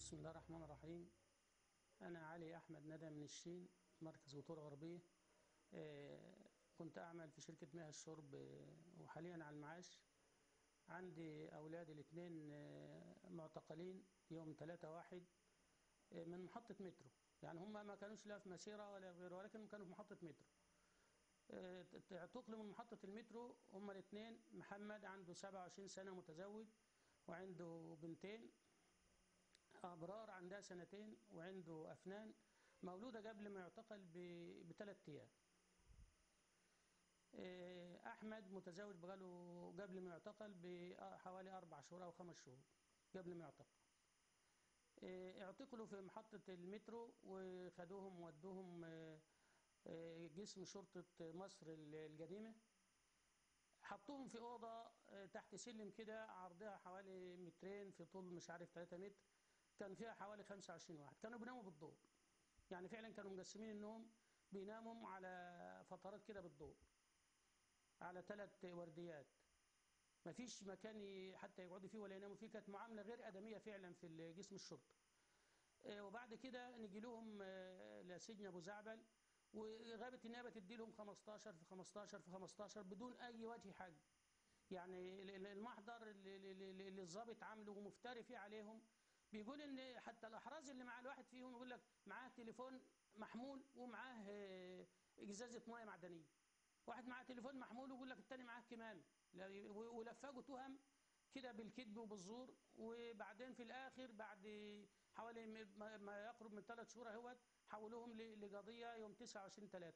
بسم الله الرحمن الرحيم أنا علي أحمد ندى من الشين مركز بطولة غربية آه، كنت أعمل في شركة مياه الشرب آه، وحاليا على المعاش عندي أولادي الاثنين آه، معتقلين يوم 3 واحد آه، من محطة مترو يعني هم ما كانوش لا في مسيرة ولا غيره ولكن كانوا في محطة مترو آه، اعتقلوا من محطة المترو هم الاثنين محمد عنده 27 سنة متزوج وعنده بنتين أبرار عندها سنتين وعنده أفنان مولودة قبل ما يعتقل ب- بثلاث أيام إيه، أحمد متزوج بقاله قبل ما يعتقل بحوالي أربع شهور أو خمس شهور قبل ما يعتقل إيه، اعتقلوا في محطة المترو وخدوهم ودوهم إيه، إيه، جسم شرطة مصر القديمة حطوهم في أوضة آه، تحت سلم كده عرضها حوالي مترين في طول مش عارف 3 متر كان فيها حوالي 25 واحد كانوا بيناموا بالضوء يعني فعلا كانوا مقسمين النوم بيناموا على فترات كده بالضوء على ثلاث ورديات ما فيش مكان ي- حتى يقعدوا فيه ولا يناموا فيه كانت معاملة غير آدمية فعلا في جسم الشرطة آه، وبعد كده نجي لهم آه، لسجن ابو زعبل وغابه النيابه تدي لهم 15 في 15 في 15 بدون اي وجه حق يعني ال- ال- المحضر اللي, اللي اللي الضابط عامله ومفتري فيه عليهم بيقول ان حتى الاحراز اللي مع الواحد فيهم يقول لك معاه تليفون محمول ومعاه آه، ازازه ميه معدنيه واحد معاه تليفون محمول ويقول لك التاني معاه كمام لا- و- ولفقوا تهم كده بالكذب وبالزور وبعدين في الاخر بعد حوالي م- ما ما يقرب من ثلاث شهور اهوت حولوهم ل- لقضيه يوم 29 3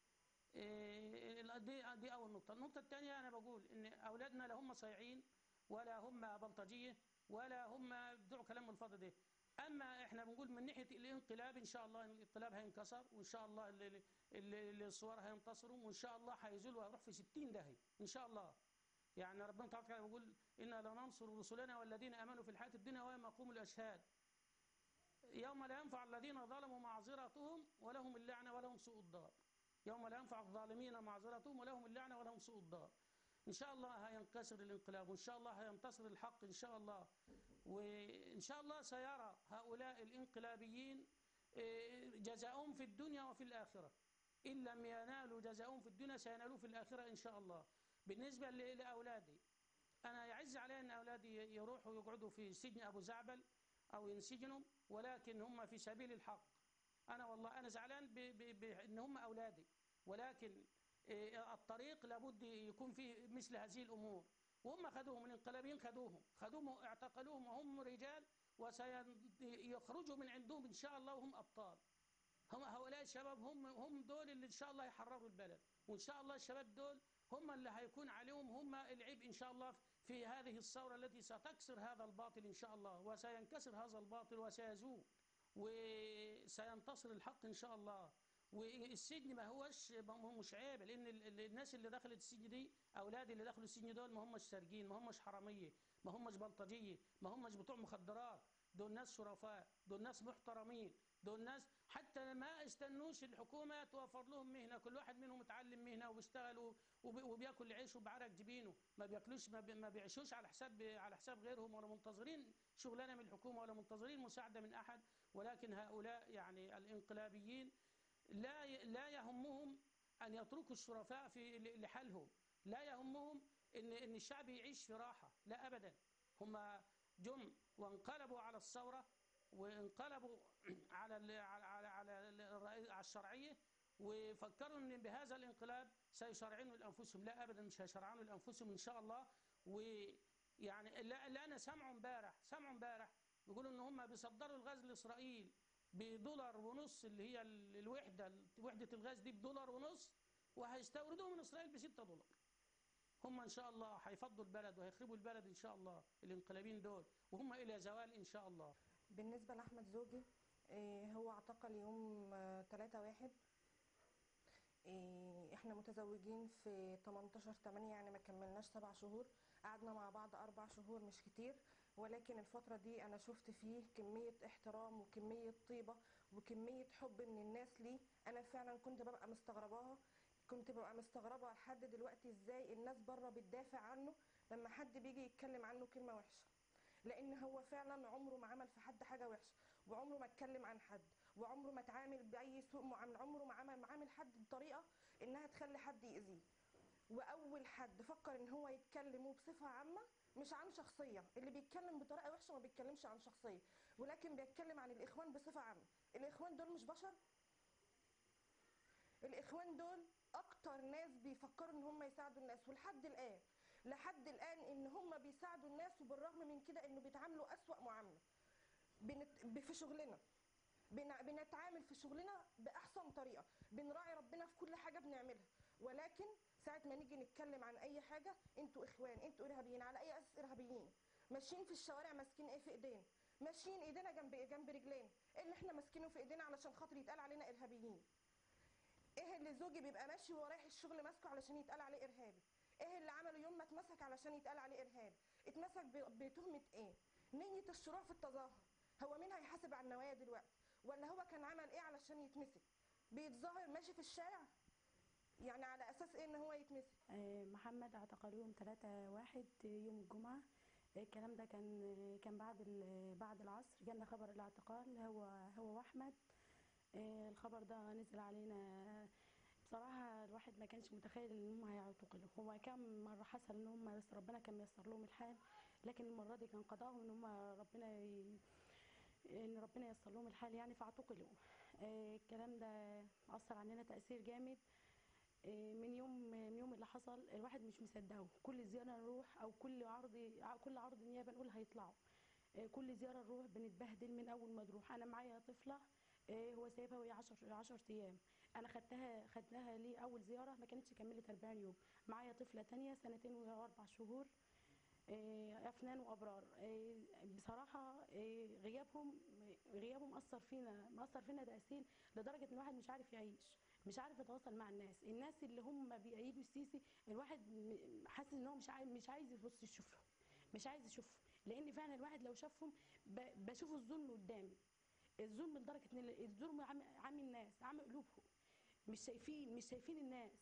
دي دي اول نقطه النقطه الثانيه انا بقول ان اولادنا لا هم صايعين ولا هم بلطجيه ولا هم بتوع كلام الفاضي ده اما احنا بنقول من ناحيه الانقلاب ان شاء الله الانقلاب هينكسر وان شاء الله ال- ال- ال- الثوار هينتصروا وان شاء الله هيزولوا وهيروح في 60 داهيه ان شاء الله يعني ربنا تعالى كده بيقول انا لننصر رسلنا والذين امنوا في الحياه الدنيا ويوم يقوم الاشهاد يوم لا ينفع الذين ظلموا معذرتهم ولهم اللعنه ولهم سوء الدار يوم لا ينفع الظالمين معذرتهم ولهم اللعنه ولهم سوء الدار ان شاء الله هينكسر الانقلاب وان شاء الله هينتصر الحق ان شاء الله وان شاء الله سيرى هؤلاء الانقلابيين إيه، جزاؤهم في الدنيا وفي الاخره ان لم ينالوا جزاؤهم في الدنيا سينالوه في الاخره ان شاء الله بالنسبه ل- لاولادي انا يعز علي ان اولادي يروحوا يقعدوا في سجن ابو زعبل او ينسجنوا ولكن هم في سبيل الحق انا والله انا زعلان ب- ب- بان هم اولادي ولكن إيه، الطريق لابد يكون فيه مثل هذه الامور وهم خدوهم الانقلابيين خدوهم خدوهم واعتقلوهم وهم رجال وسيخرجوا من عندهم ان شاء الله وهم ابطال هم هؤلاء الشباب هم هم دول اللي ان شاء الله يحرروا البلد وان شاء الله الشباب دول هم اللي هيكون عليهم هم العبء ان شاء الله في هذه الثوره التي ستكسر هذا الباطل ان شاء الله وسينكسر هذا الباطل وسيزول وسينتصر الحق ان شاء الله والسجن ما هوش ما هو مش عيب لان ال- ال- الناس اللي دخلت السجن دي اولاد اللي دخلوا السجن دول ما همش سارقين ما همش حراميه ما همش بلطجيه ما همش بتوع مخدرات دول ناس شرفاء دول ناس محترمين دول ناس حتى ما استنوش الحكومه توفر لهم مهنه كل واحد منهم متعلم مهنه وبيشتغل وب- وبياكل عيشه بعرق جبينه ما بياكلوش ما, بي ما بيعيشوش على حساب على حساب غيرهم ولا منتظرين شغلانه من الحكومه ولا منتظرين مساعده من احد ولكن هؤلاء يعني الانقلابيين لا ي- لا يهمهم ان يتركوا الشرفاء في ل- لحالهم لا يهمهم ان ان الشعب يعيش في راحه لا ابدا هم جم وانقلبوا على الثوره وانقلبوا على ال- على على على الرئي- على الشرعيه وفكروا ان بهذا الانقلاب سيشرعنوا لانفسهم لا ابدا مش هيشرعنوا لانفسهم ان شاء الله ويعني اللي اللي انا سامعه امبارح سامعه امبارح بيقولوا ان هم بيصدروا الغاز لاسرائيل بدولار ونص اللي هي ال- الوحده وحده الغاز دي بدولار ونص وهيستوردوه من اسرائيل ب 6 دولار هم ان شاء الله هيفضوا البلد وهيخربوا البلد ان شاء الله الانقلابيين دول وهم الى زوال ان شاء الله بالنسبة لأحمد زوجي إيه، هو اعتقل يوم 3 واحد إيه، احنا متزوجين في 18 8 يعني ما كملناش سبع شهور قعدنا مع بعض اربع شهور مش كتير ولكن الفترة دي انا شفت فيه كمية احترام وكمية طيبة وكمية حب من الناس ليه انا فعلا كنت ببقى مستغرباها كنت ببقى مستغربة لحد دلوقتي ازاي الناس بره بتدافع عنه لما حد بيجي يتكلم عنه كلمة وحشة لان هو فعلا عمره ما عمل في حد حاجه وحشه وعمره ما اتكلم عن حد وعمره ما اتعامل باي سوء معامله عمره ما عمل معامل حد بطريقه انها تخلي حد يأذيه واول حد فكر ان هو يتكلم وبصفه عامه مش عن شخصيه اللي بيتكلم بطريقه وحشه ما بيتكلمش عن شخصيه ولكن بيتكلم عن الاخوان بصفه عامه الاخوان دول مش بشر الاخوان دول اكتر ناس بيفكروا ان هم يساعدوا الناس ولحد الان لحد الان ان هم بيساعدوا الناس وبالرغم من كده انه بيتعاملوا اسوأ معامله بنت... ب- في شغلنا بن... بنتعامل في شغلنا باحسن طريقه بنراعي ربنا في كل حاجه بنعملها ولكن ساعه ما نيجي نتكلم عن اي حاجه انتوا اخوان انتوا ارهابيين على اي اساس ارهابيين ماشيين في الشوارع ماسكين ايه في ايدينا ماشيين ايدينا جنب جنب رجلينا ايه اللي احنا ماسكينه في ايدينا علشان خاطر يتقال علينا ارهابيين ايه اللي زوجي بيبقى ماشي وهو رايح الشغل ماسكه علشان يتقال عليه ارهابي ايه اللي عمله يوم ما اتمسك علشان يتقال عليه ارهابي اتمسك ب- بتهمه ايه نيه الشروع في التظاهر هو مين هيحاسب على النوايا دلوقتي ولا هو كان عمل ايه علشان يتمسك بيتظاهر ماشي في الشارع يعني على اساس ايه ان هو يتمسك آه، محمد اعتقلوه يوم 3 واحد يوم الجمعة الكلام ده كان كان بعد ال- بعد العصر جالنا خبر الاعتقال هو هو واحمد آه، الخبر ده نزل علينا بصراحة الواحد ما كانش متخيل ان هم هيعتقلوا هو كم مرة حصل ان هم بس ربنا كان ميسر لهم الحال لكن المرة دي كان قضاهم ان هم ربنا ي... ان ربنا ييسر لهم الحال يعني فاعتقلوا آه، الكلام ده اثر علينا تأثير جامد إيه، من يوم من يوم اللي حصل الواحد مش مصدقه كل زياره نروح او كل عرض كل عرض نيابه نقول هيطلعوا إيه، كل زياره نروح بنتبهدل من اول ما نروح انا معايا طفله إيه، هو سايبها وهي 10 10 ايام انا خدتها خدناها ليه اول زياره ما كانتش كملت 40 يوم معايا طفله تانية سنتين واربع شهور إيه، افنان وابرار إيه، بصراحه إيه، غيابهم غيابهم اثر فينا مأثر فينا تاثير لدرجه ان الواحد مش عارف يعيش مش عارف يتواصل مع الناس الناس اللي هم بيأيدوا السيسي الواحد م- حاسس ان هو مش عايز مش عايز يبص يشوفهم مش عايز يشوفهم لان فعلا الواحد لو شافهم ب- بشوف الظلم قدامي الظلم لدرجه ان الظلم عامي عامي الناس عامي قلوبهم مش شايفين مش شايفين الناس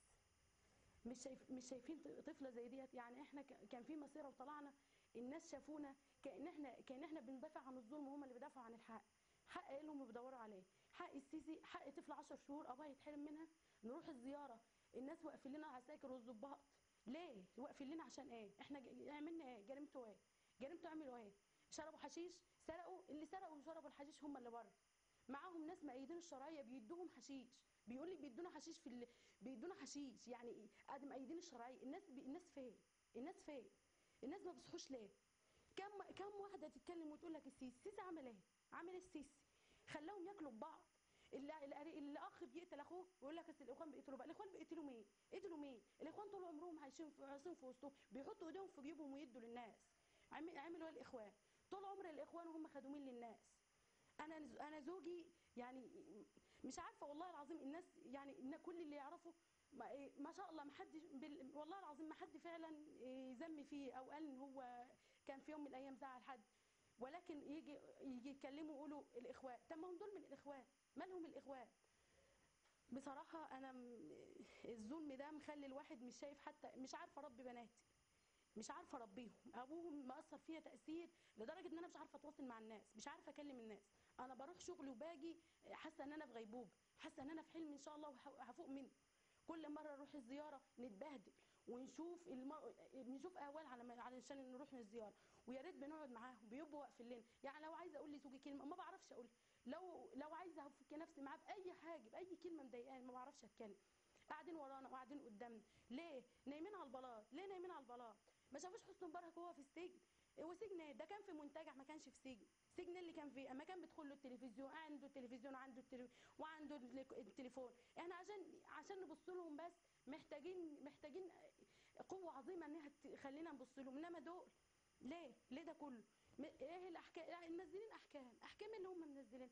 مش شايف مش شايفين طفله زي ديت يعني احنا ك- كان في مسيره وطلعنا الناس شافونا كان احنا كان احنا بندافع عن الظلم وهم اللي بيدافعوا عن الحق حق ايه اللي هم بيدوروا عليه حق السيسي حق طفل 10 شهور ابوها يتحرم منها نروح الزياره الناس واقفين لنا عساكر والظباط ليه واقفين لنا عشان ايه احنا ج- عملنا ايه جريمته ايه جريمته عملوا ايه شربوا حشيش سرقوا اللي سرقوا وشربوا الحشيش هم اللي بره معاهم ناس مأيدين الشرعيه بيدوهم حشيش بيقول لي بيدونا حشيش في ال... بيدونا حشيش يعني ايه قد مأيدين الشرعيه الناس بي... الناس فين الناس فين الناس ما بيصحوش ليه كم كم واحده تتكلم وتقول لك السيسي السيسي عمل ايه عمل ايه السيسي خلاهم ياكلوا ببعض اللي اللي- الاخ بيقتل اخوه ويقول لك أصل الاخوان بيقتلوا بقى الاخوان بيقتلوا مين قتلوا مين الاخوان طول عمرهم عايشين في عايشين في وسطهم بيحطوا ايديهم في جيوبهم ويدوا للناس عم- عملوا ايه الاخوان طول عمر الاخوان وهم خدومين للناس انا انا زوجي يعني مش عارفه والله العظيم الناس يعني إن كل اللي يعرفه ما, إيه ما شاء الله ما حد بال- والله العظيم ما حد فعلا إيه ذم فيه او قال ان هو كان في يوم من الايام زعل حد ولكن يجي يجي يتكلموا يقولوا الاخوان طب ما هم دول من الاخوان مالهم الاخوان بصراحه انا م- الظلم ده مخلي الواحد مش شايف حتى مش عارفه اربي بناتي مش عارفه اربيهم ابوهم مأثر فيا تاثير لدرجه ان انا مش عارفه اتواصل مع الناس مش عارفه اكلم الناس انا بروح شغلي وباجي حاسه ان انا في غيبوبه حاسه ان انا في حلم ان شاء الله وه- هفوق منه كل مره نروح الزياره نتبهدل ونشوف الم... نشوف اهوال على ما... علشان نروح الزياره ويا ريت بنقعد معاهم بيبقوا واقفين لنا يعني لو عايزه اقول لزوجي كلمه ما بعرفش اقول لو لو عايزه افك نفسي معاه باي حاجه باي كلمه مضايقاني ما بعرفش اتكلم قاعدين ورانا وقاعدين قدامنا ليه نايمين على البلاط ليه نايمين على البلاط ما شافوش حسن مبارك وهو في السجن هو سجن إيه؟ ده كان في منتجع ما كانش في سجن سجن اللي كان فيه اما كان بيدخل له التلفزيون عنده التلفزيون وعنده التلف... وعنده ال- التليفون احنا عشان عشان نبص لهم بس محتاجين محتاجين قوه عظيمه انها تخلينا نبص لهم انما دول ليه ليه ده كله م- ايه الاحكام يعني منزلين احكام احكام اللي هم منزلين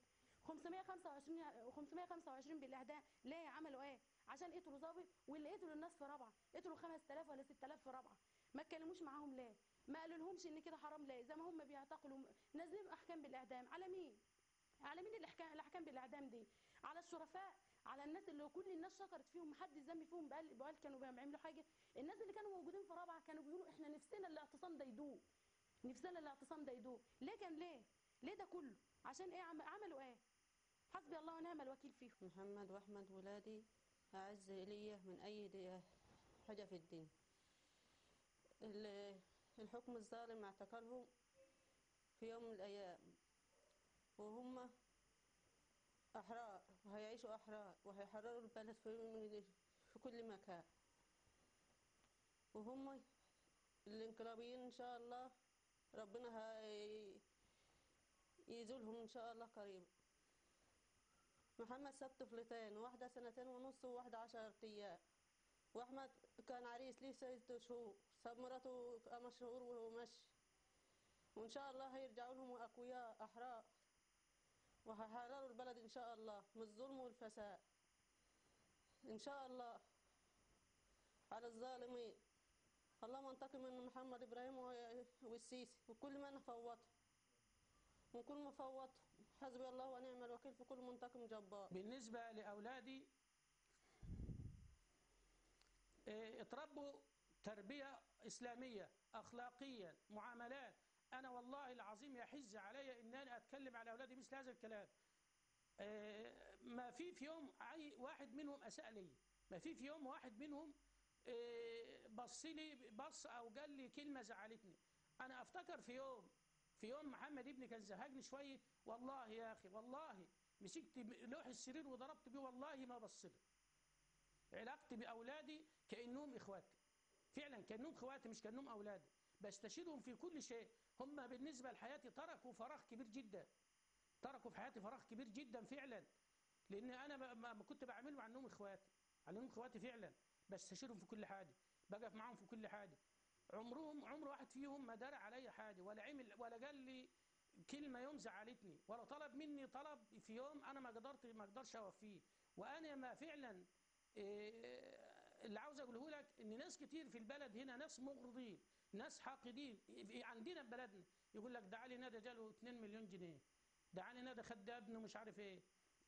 525 525 بالاعدام ليه عملوا ايه عشان قتلوا ظابط واللي قتلوا الناس في رابعه قتلوا 5000 ولا 6000 في رابعه ما اتكلموش معاهم ليه ما قالوا لهمش ان كده حرام ليه زي ما هم بيعتقلوا نازلين احكام بالاعدام على مين على مين الاحكام الاحكام بالاعدام دي على الشرفاء على الناس اللي كل الناس شكرت فيهم محدش ذم فيهم بقال بقال كانوا بيعملوا حاجه الناس اللي كانوا موجودين في رابعه كانوا بيقولوا احنا نفسنا الاعتصام ده يدوم نفسنا الاعتصام ده يدوم ليه كان ليه ليه ده كله عشان ايه عم- عملوا ايه حسبي الله ونعم الوكيل فيهم محمد واحمد ولادي اعز ليا من اي دي- حاجه في الدنيا ال- الحكم الظالم اعتقلهم في يوم من الايام وهم احرار وهيعيشوا احرار وهيحرروا البلد في في كل مكان وهم الانقلابيين ان شاء الله ربنا هي يزولهم ان شاء الله قريبا محمد ساب طفلتين واحدة سنتين ونص وواحدة عشر أيام وأحمد كان عريس ليه ست شهور ساب مراته خمس شهور وهو مشي وإن شاء الله هيرجعوا لهم أقوياء أحرار وهيحرروا البلد إن شاء الله من الظلم والفساد إن شاء الله على الظالمين اللهم انتقم من محمد إبراهيم و- والسيسي وكل من فوته وكل مفوته حسبي الله ونعم الوكيل في كل منتقم جبار بالنسبة لأولادي إيه، اتربوا تربية إسلامية أخلاقيا معاملات أنا والله العظيم يحز علي إن أنا أتكلم على أولادي مثل هذا الكلام إيه، ما في في يوم أي واحد منهم أساء لي ما في في يوم واحد منهم إيه، بص لي بص أو قال لي كلمة زعلتني أنا أفتكر في يوم في يوم محمد ابني كان زهقني شوية والله يا أخي والله مسكت لوح السرير وضربت بيه والله ما بص له علاقتي بأولادي كأنهم إخواتي فعلا كأنهم إخواتي مش كأنهم أولادي بستشيرهم في كل شيء هم بالنسبة لحياتي تركوا فراغ كبير جدا تركوا في حياتي فراغ كبير جدا فعلا لأن أنا ما- ما ما كنت بعمله عنهم إخواتي عنهم إخواتي فعلا بستشيرهم في كل حاجة بقف معاهم في كل حاجة عمرهم عمر واحد فيهم ما دار علي حاجة ولا عمل ولا قال لي كلمة يوم زعلتني ولا طلب مني طلب في يوم أنا ما قدرت ما أقدرش أوفيه وأنا ما فعلا إيه، اللي عاوز أقوله لك إن ناس كتير في البلد هنا ناس مغرضين ناس حاقدين في- عندنا في بلدنا يقول لك ده علي نادى جاله 2 مليون جنيه ده علي نادى خد ده ابنه مش عارف ايه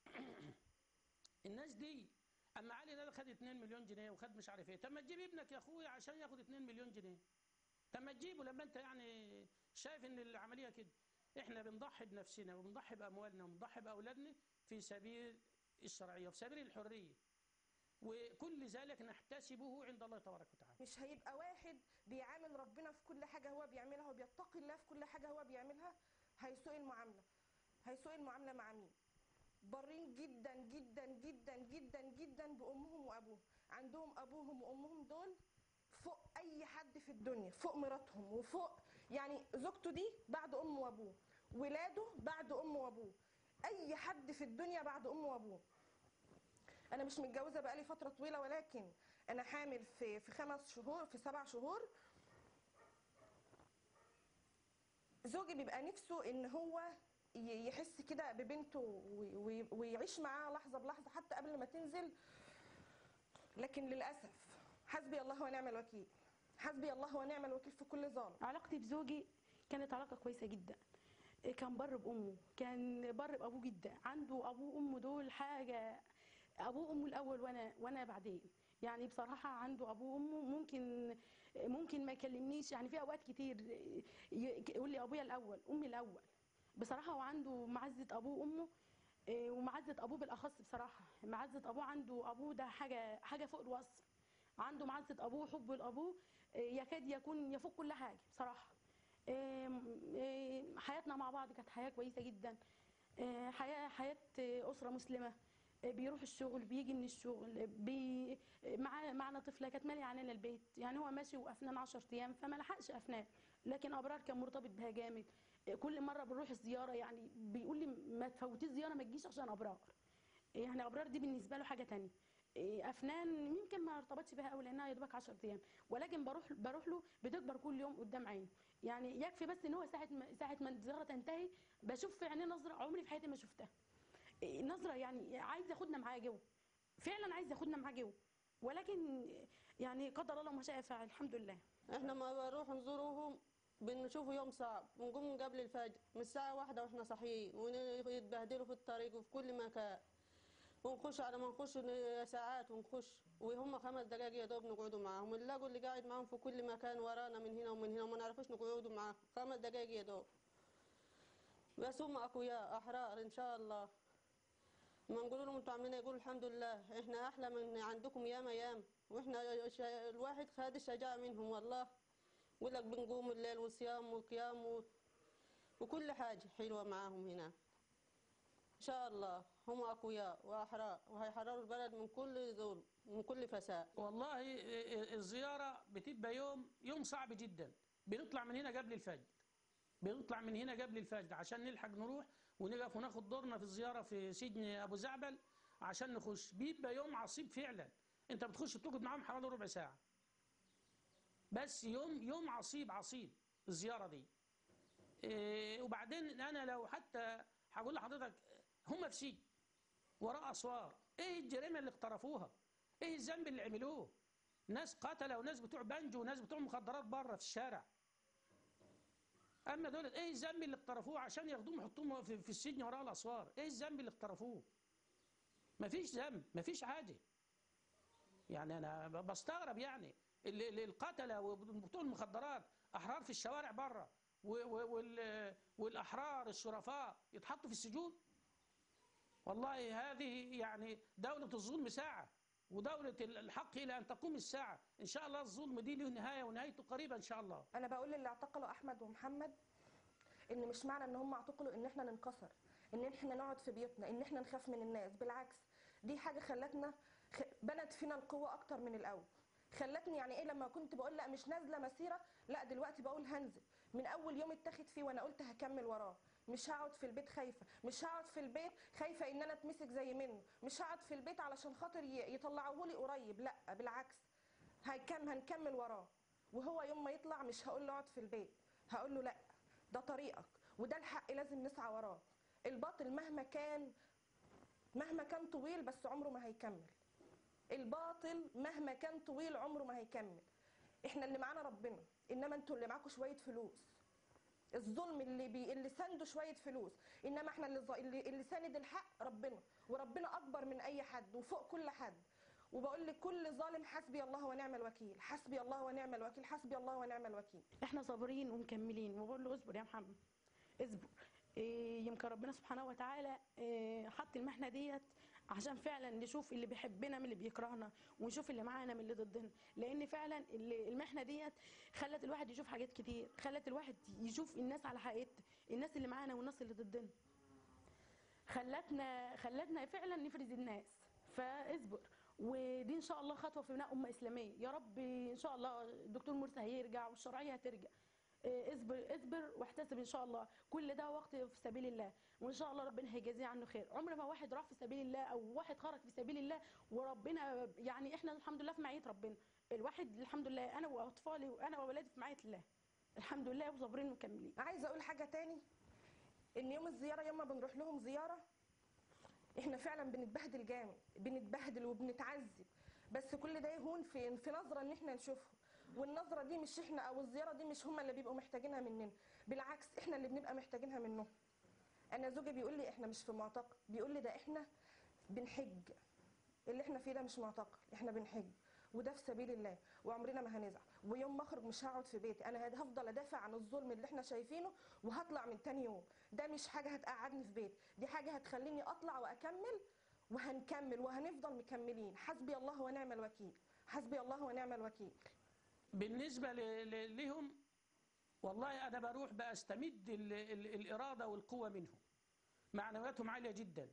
الناس دي اما علي نادى خد 2 مليون جنيه وخد مش عارف ايه طب ما تجيب ابنك يا اخويا عشان ياخد 2 مليون جنيه طب ما تجيبه لما انت يعني شايف ان العمليه كده احنا بنضحي بنفسنا وبنضحي باموالنا وبنضحي باولادنا في سبيل الشرعيه وفي سبيل الحريه وكل ذلك نحتسبه عند الله تبارك وتعالى مش هيبقى واحد بيعامل ربنا في كل حاجة هو بيعملها وبيتقي الله في كل حاجة هو بيعملها هيسوء المعاملة هيسوء المعاملة مع مين برين جدا جدا جدا جدا جدا بأمهم وأبوهم عندهم أبوهم وأمهم دول فوق أي حد في الدنيا فوق مراتهم وفوق يعني زوجته دي بعد أمه وأبوه ولاده بعد أمه وأبوه أي حد في الدنيا بعد أمه وأبوه انا مش متجوزه بقالي فتره طويله ولكن انا حامل في في خمس شهور في سبع شهور زوجي بيبقى نفسه ان هو ي- يحس كده ببنته وي- وي- ويعيش معاها لحظه بلحظه حتى قبل ما تنزل لكن للاسف حسبي الله ونعم الوكيل حسبي الله ونعم الوكيل في كل ظالم علاقتي بزوجي كانت علاقة كويسة جدا كان بر بأمه كان بر بأبوه جدا عنده أبوه وأمه دول حاجة أبوه وأمه الأول وأنا وأنا بعدين يعني بصراحة عنده أبوه وأمه ممكن ممكن ما يكلمنيش يعني في أوقات كتير ي- يقول لي أبويا الأول أمي الأول بصراحة هو عنده معزة أبوه وأمه إيه، ومعزة أبوه بالأخص بصراحة معزة أبوه عنده أبوه ده حاجة حاجة فوق الوصف عنده معزة أبوه حبه لأبوه إيه، يكاد يكون يفوق كل حاجة بصراحة إيه، إيه، حياتنا مع بعض كانت حياة كويسة جدا إيه، حياة حياة إيه، أسرة مسلمة إيه، بيروح الشغل بيجي من الشغل بي مع معنا طفلة كانت مالية علينا البيت يعني هو ماشي وأفنان 10 أيام فما لحقش أفنان لكن أبرار كان مرتبط بها جامد إيه، كل مرة بنروح الزيارة يعني بيقول لي ما تفوتيش زيارة ما تجيش عشان أبرار يعني ابرار دي بالنسبه له حاجه تانية إيه، افنان يمكن ما ارتبطش بها قوي لانها يا دوبك 10 ايام ولكن بروح بروح له بتكبر كل يوم قدام عيني يعني يكفي بس ان هو ساعه ما ساعه ما الزياره تنتهي بشوف في عينيه نظره عمري في حياتي ما شفتها إيه، نظره يعني عايز ياخدنا معاه جوه فعلا عايز ياخدنا معاه جوه ولكن يعني قدر الله ما شاء فعل الحمد لله احنا ما بنروح نزورهم بنشوفه يوم صعب بنقوم من قبل الفجر من الساعة واحدة واحنا صاحيين ونتبهدلوا في الطريق وفي كل مكان ونخش على ما نخش ن- ساعات ونخش وهم خمس دقايق يا دوب نقعدوا معاهم نلاقوا اللي قاعد معاهم في كل مكان ورانا من هنا ومن هنا وما نعرفوش نقعدوا معاهم خمس دقايق يا دوب بس هم اقوياء احرار ان شاء الله ما نقول لهم انتوا عاملين إيه؟ يقولوا الحمد لله احنا احلى من عندكم ياما ياما واحنا ش- الواحد خد الشجاعه منهم والله يقول لك بنقوم الليل وصيام وقيام و... وكل حاجه حلوه معاهم هنا ان شاء الله هم اقوياء واحرار وهيحرروا البلد من كل ظلم من كل فساد والله الزيارة بتبقى يوم يوم صعب جدا بنطلع من هنا قبل الفجر بنطلع من هنا قبل الفجر عشان نلحق نروح ونقف وناخد دورنا في الزيارة في سجن أبو زعبل عشان نخش بيبقى يوم عصيب فعلا انت بتخش بتقعد معاهم حوالي ربع ساعة بس يوم يوم عصيب عصيب الزيارة دي إيه وبعدين انا لو حتى هقول لحضرتك هم في سجن وراء اسوار ايه الجريمه اللي اقترفوها ايه الذنب اللي عملوه ناس قتله وناس بتوع بنجو وناس بتوع مخدرات بره في الشارع اما دول ايه الذنب اللي اقترفوه عشان ياخدوهم يحطوهم في, في السجن وراء الاسوار ايه الذنب اللي اقترفوه مفيش ذنب مفيش حاجه يعني انا ب- بستغرب يعني ال- ال- القتله وبتوع المخدرات احرار في الشوارع بره و- و- وال- والاحرار الشرفاء يتحطوا في السجون والله هذه يعني دولة الظلم ساعة ودولة الحق إلى أن تقوم الساعة إن شاء الله الظلم دي له نهاية ونهايته قريبة إن شاء الله انا بقول للي اعتقلوا احمد ومحمد ان مش معنى ان هم اعتقلوا ان احنا ننكسر ان احنا نقعد في بيوتنا ان احنا نخاف من الناس بالعكس دي حاجه خلتنا خ... بنت فينا القوه اكتر من الاول خلتني يعني ايه لما كنت بقول لا مش نازله مسيره لا دلوقتي بقول هنزل من اول يوم اتاخد فيه وانا قلت هكمل وراه مش هقعد في البيت خايفه مش هقعد في البيت خايفه ان انا اتمسك زي منه مش هقعد في البيت علشان خاطر ي- يطلعوه لي قريب لا بالعكس هنكمل هنكمل وراه وهو يوم ما يطلع مش هقول له اقعد في البيت هقول له لا ده طريقك وده الحق لازم نسعى وراه الباطل مهما كان مهما كان طويل بس عمره ما هيكمل الباطل مهما كان طويل عمره ما هيكمل احنا اللي معانا ربنا انما انتوا اللي معاكم شويه فلوس الظلم اللي بي اللي سانده شويه فلوس انما احنا اللي, ظ- اللي اللي ساند الحق ربنا وربنا اكبر من اي حد وفوق كل حد وبقول لكل ظالم حسبي الله ونعم الوكيل حسبي الله ونعم الوكيل حسبي الله ونعم الوكيل احنا صابرين ومكملين وبقول له اصبر يا محمد اصبر إيه يمكن ربنا سبحانه وتعالى إيه حط المحنه ديت عشان فعلا نشوف اللي بيحبنا من اللي بيكرهنا ونشوف اللي معانا من اللي ضدنا لان فعلا اللي- المحنه ديت خلت الواحد يشوف حاجات كتير خلت الواحد يشوف الناس على حقيقتها الناس اللي معانا والناس اللي ضدنا خلتنا خلتنا فعلا نفرز الناس فاصبر ودي ان شاء الله خطوه في بناء امه اسلاميه يا رب ان شاء الله الدكتور مرسي هيرجع والشرعيه هترجع إيه، اصبر اصبر واحتسب ان شاء الله كل ده وقت في سبيل الله وان شاء الله ربنا هيجازيه عنه خير عمر ما واحد راح في سبيل الله او واحد خرج في سبيل الله وربنا يعني احنا الحمد لله في معيه ربنا الواحد الحمد لله انا واطفالي وانا واولادي في معيه الله الحمد لله وصابرين ومكملين عايزه اقول حاجه تاني ان يوم الزياره يوم ما بنروح لهم زياره احنا فعلا بنتبهدل جامد بنتبهدل وبنتعذب بس كل ده يهون في في نظره ان احنا نشوفهم والنظره دي مش احنا او الزياره دي مش هم اللي بيبقوا محتاجينها مننا بالعكس احنا اللي بنبقى محتاجينها منهم انا زوجي بيقول لي احنا مش في معتقل بيقول لي ده احنا بنحج اللي احنا فيه ده مش معتقل احنا بنحج وده في سبيل الله وعمرنا ما هنزعل ويوم ما اخرج مش هقعد في بيتي انا هفضل ادافع عن الظلم اللي احنا شايفينه وهطلع من تاني يوم ده مش حاجه هتقعدني في بيتي دي حاجه هتخليني اطلع واكمل وهنكمل وهنفضل مكملين حسبي الله ونعم الوكيل حسبي الله ونعم الوكيل بالنسبة ل- ل- لهم والله أنا بروح بأستمد ال- ال- الإرادة والقوة منهم معنوياتهم عالية جدا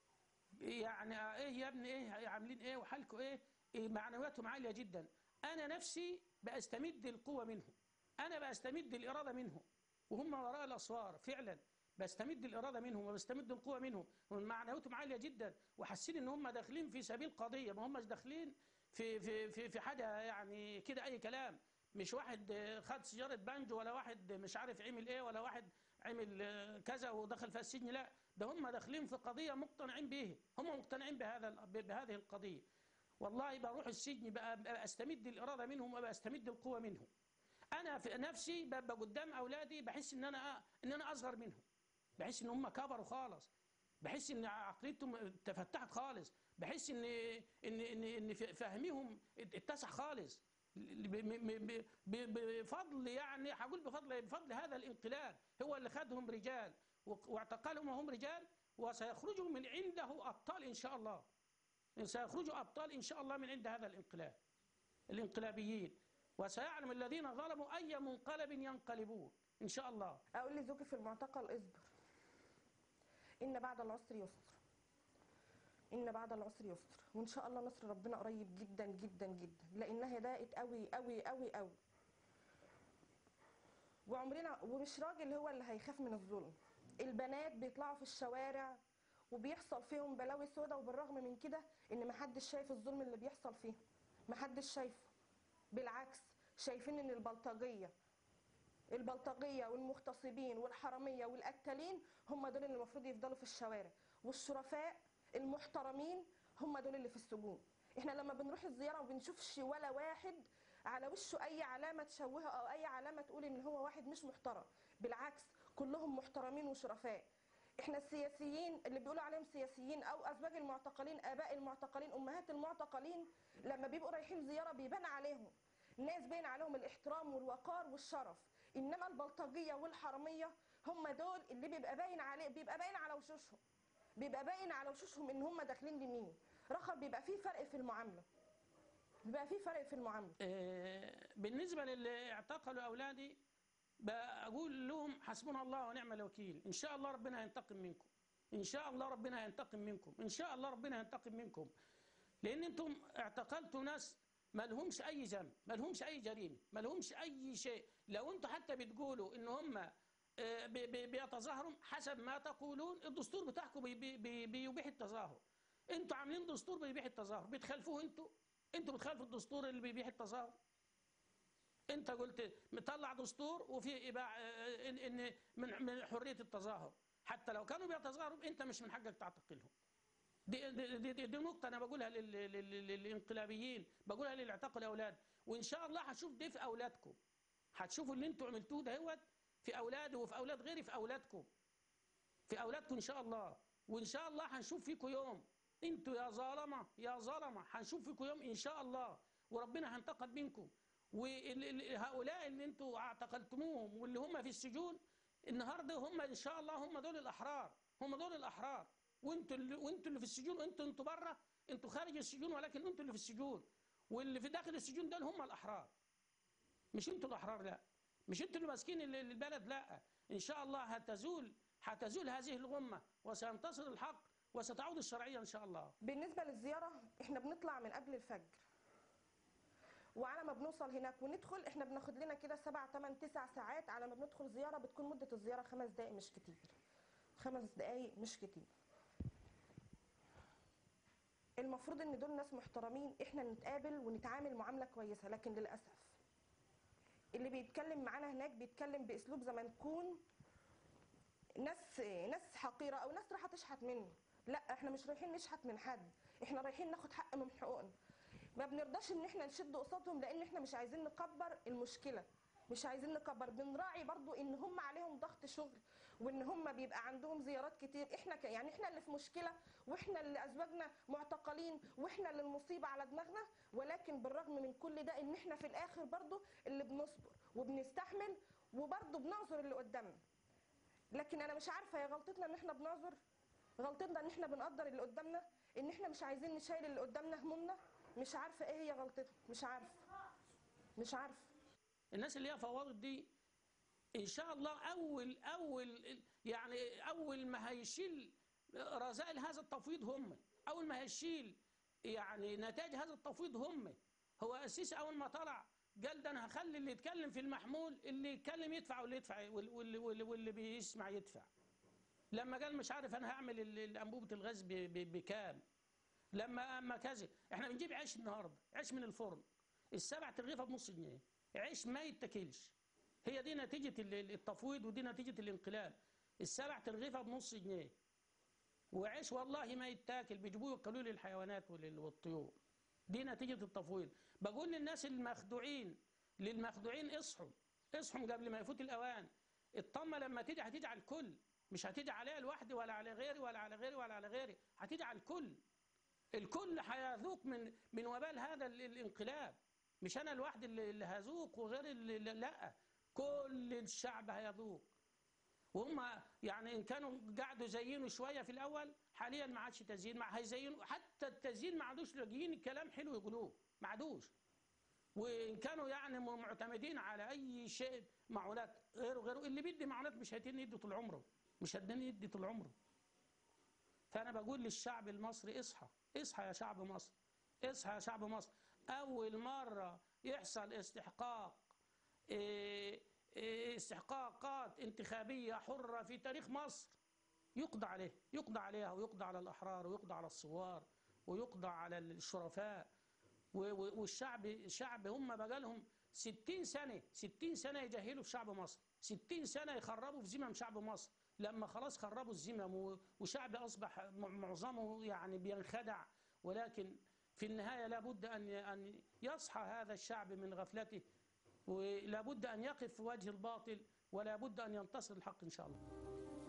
يعني إيه يا ابني إيه عاملين إيه وحالكم إيه إيه معنوياتهم عالية جدا أنا نفسي بأستمد القوة منهم أنا بأستمد الإرادة منهم وهم وراء الأسوار فعلا بستمد الإرادة منهم وبستمد القوة منهم ومعنوياتهم عالية جدا وحاسين إن هم داخلين في سبيل قضية ما همش داخلين في في في في حاجة يعني كده أي كلام مش واحد آه، خد سيجارة بانجو ولا واحد مش عارف عمل إيه ولا واحد عمل آه، كذا ودخل في السجن لا ده هم داخلين في قضية مقتنعين به هم مقتنعين بهذا ال- بهذه القضية والله بروح السجن بقى بقى استمد الإرادة منهم وبقى استمد القوة منهم أنا في نفسي ببقى قدام أولادي بحس إن أنا إن أنا أصغر منهم بحس إن هم كبروا خالص بحس إن عقليتهم تفتحت خالص بحيث ان ان ان ان ف- فهمهم اتسع خالص ب- م- م- ب- ب- بفضل يعني هقول بفضل بفضل هذا الانقلاب هو اللي خدهم رجال و- واعتقلهم وهم رجال وسيخرجوا من عنده ابطال ان شاء الله سيخرجوا ابطال ان شاء الله من عند هذا الانقلاب الانقلابيين وسيعلم الذين ظلموا اي منقلب ينقلبون ان شاء الله اقول لزوجي في المعتقل اصبر ان بعد العسر يسر ان بعد العسر يسر وان شاء الله نصر ربنا قريب جدا جدا جدا لانها ضاقت قوي قوي قوي قوي وعمرنا ومش راجل هو اللي هيخاف من الظلم البنات بيطلعوا في الشوارع وبيحصل فيهم بلاوي سودا وبالرغم من كده ان محدش شايف الظلم اللي بيحصل فيهم محدش شايفه بالعكس شايفين ان البلطجيه البلطجيه والمغتصبين والحراميه والقتالين هم دول اللي المفروض يفضلوا في الشوارع والشرفاء المحترمين هم دول اللي في السجون احنا لما بنروح الزياره وما بنشوفش ولا واحد على وشه اي علامه تشوهه او اي علامه تقول ان هو واحد مش محترم بالعكس كلهم محترمين وشرفاء احنا السياسيين اللي بيقولوا عليهم سياسيين او ازواج المعتقلين اباء المعتقلين امهات المعتقلين لما بيبقوا رايحين زياره بيبان عليهم ناس باين عليهم الاحترام والوقار والشرف انما البلطجيه والحراميه هم دول اللي بيبقى باين عليه بيبقى باين على وشوشهم بيبقى باين على وشوشهم ان هم داخلين لمين رخر بيبقى فيه فرق في المعامله بيبقى فيه فرق في المعامله آه، بالنسبة للي اعتقلوا أولادي بقول لهم حسبنا الله ونعم الوكيل إن شاء الله ربنا ينتقم منكم إن شاء الله ربنا ينتقم منكم إن شاء الله ربنا ينتقم منكم لأن أنتم اعتقلتوا ناس ما لهمش أي ذنب ما لهمش أي جريمة ما لهمش أي شيء لو أنتم حتى بتقولوا إن هم آه، بي- بي- بيتظاهروا حسب ما تقولون الدستور بتاعكم بي- بي- بي- بيبيح التظاهر انتوا عاملين دستور بيبيح التظاهر بتخالفوه انتوا انتوا بتخالفوا الدستور اللي بيبيح التظاهر انت قلت مطلع دستور وفي اباع اه، ان ان من من حريه التظاهر حتى لو كانوا بيتظاهروا انت مش من حقك تعتقلهم دي دي, دي, دي, دي نقطه انا بقولها لل- لل- لل- للانقلابيين بقولها للي اعتقلوا اولاد وان شاء الله هشوف دي في اولادكم هتشوفوا اللي انتوا عملتوه دهوت في اولادي وفي اولاد غيري في اولادكم في اولادكم ان شاء الله وان شاء الله هنشوف فيكم يوم انتوا يا ظالمه يا ظلمه هنشوف فيكم يوم ان شاء الله وربنا هينتقم منكم وهؤلاء اللي انتوا اعتقلتموهم واللي هم في السجون النهارده هم ان شاء الله هم دول الاحرار هم دول الاحرار وانتوا اللي وانتوا اللي في السجون انتوا انتوا بره انتوا خارج السجون ولكن انتوا اللي في السجون واللي في داخل السجون دول هم الاحرار مش انتوا الاحرار لا مش انتوا اللي ماسكين ال- البلد لا ان شاء الله هتزول هتزول هذه الغمه وسينتصر الحق وستعود الشرعيه ان شاء الله بالنسبة للزيارة احنا بنطلع من قبل الفجر وعلى ما بنوصل هناك وندخل احنا بناخد لنا كده سبع تمن تسع ساعات على ما بندخل زيارة بتكون مدة الزيارة خمس دقايق مش كتير خمس دقايق مش كتير المفروض ان دول ناس محترمين احنا نتقابل ونتعامل معاملة كويسة لكن للأسف اللي بيتكلم معانا هناك بيتكلم باسلوب زي ما نكون ناس ناس حقيره او ناس رايحه تشحت منه لا احنا مش رايحين نشحت من حد احنا رايحين ناخد حق من حقوقنا ما بنرضاش ان احنا نشد قصادهم لان احنا مش عايزين نكبر المشكله مش عايزين نكبر بنراعي برضو ان هم عليهم ضغط شغل وان هم بيبقى عندهم زيارات كتير احنا ك... يعني احنا اللي في مشكله واحنا اللي ازواجنا معتقلين واحنا اللي المصيبه على دماغنا ولكن بالرغم من كل ده ان احنا في الاخر برضو اللي بنصبر وبنستحمل وبرضو بنعذر اللي قدامنا لكن انا مش عارفه هي غلطتنا ان احنا بنعذر غلطتنا ان احنا بنقدر اللي قدامنا ان احنا مش عايزين نشيل اللي قدامنا همومنا مش عارفه ايه هي غلطتنا مش عارفه مش عارفه الناس اللي هي فوضت دي ان شاء الله اول اول يعني اول ما هيشيل رذائل هذا التفويض هم اول ما هيشيل يعني نتائج هذا التفويض هم هو السيسي اول ما طلع قال ده انا هخلي اللي يتكلم في المحمول اللي يتكلم يدفع واللي يدفع واللي, واللي, واللي بيسمع يدفع لما قال مش عارف انا هعمل ال- الانبوبه الغاز ب- ب- بكام لما اما كذا احنا بنجيب عيش النهارده عيش من الفرن السبع ترغيفه بنص جنيه عيش ما يتاكلش هي دي نتيجه ال- ال- التفويض ودي نتيجه الانقلاب السبع ترغيفه بنص جنيه وعيش والله ما يتاكل بيجيبوه ياكلوه للحيوانات ولل- والطيور دي نتيجه التفويض بقول للناس المخدوعين للمخدوعين اصحوا اصحوا قبل ما يفوت الاوان الطمه لما تيجي هتيجي على الكل مش هتيجي عليها لوحدي ولا على غيري ولا على غيري ولا على غيري هتيجي على الكل الكل هيذوق من من وبال هذا ال- الانقلاب مش انا لوحدي اللي اللي هذوق وغير اللي اللي- لا كل الشعب هيذوق وهم يعني ان كانوا قعدوا يزينوا شويه في الاول حاليا ما عادش تزيين ما هيزينوا حتى التزيين ما عادوش لاقيين كلام حلو يقولوه ما عادوش وان كانوا يعني م- معتمدين على اي شيء معونات غيره غيره اللي بيدي معونات مش هيتين يدي طول عمره مش هيتين يدي طول عمره فانا بقول للشعب المصري اصحى اصحى يا شعب مصر اصحى يا شعب مصر اول مره يحصل استحقاق إيه، إيه، استحقاقات انتخابيه حره في تاريخ مصر يقضى عليه يقضى عليها ويقضى على الأحرار ويقضى على الثوار ويقضى على الشرفاء و- و- والشعب الشعب هم بقى لهم 60 سنة 60 سنة يجهلوا في شعب مصر 60 سنة يخربوا في زمام شعب مصر لما خلاص خربوا الزمام و- وشعب أصبح م- معظمه يعني بينخدع ولكن في النهاية لابد أن أن يصحى هذا الشعب من غفلته ولابد أن يقف في وجه الباطل ولا بد أن ينتصر الحق إن شاء الله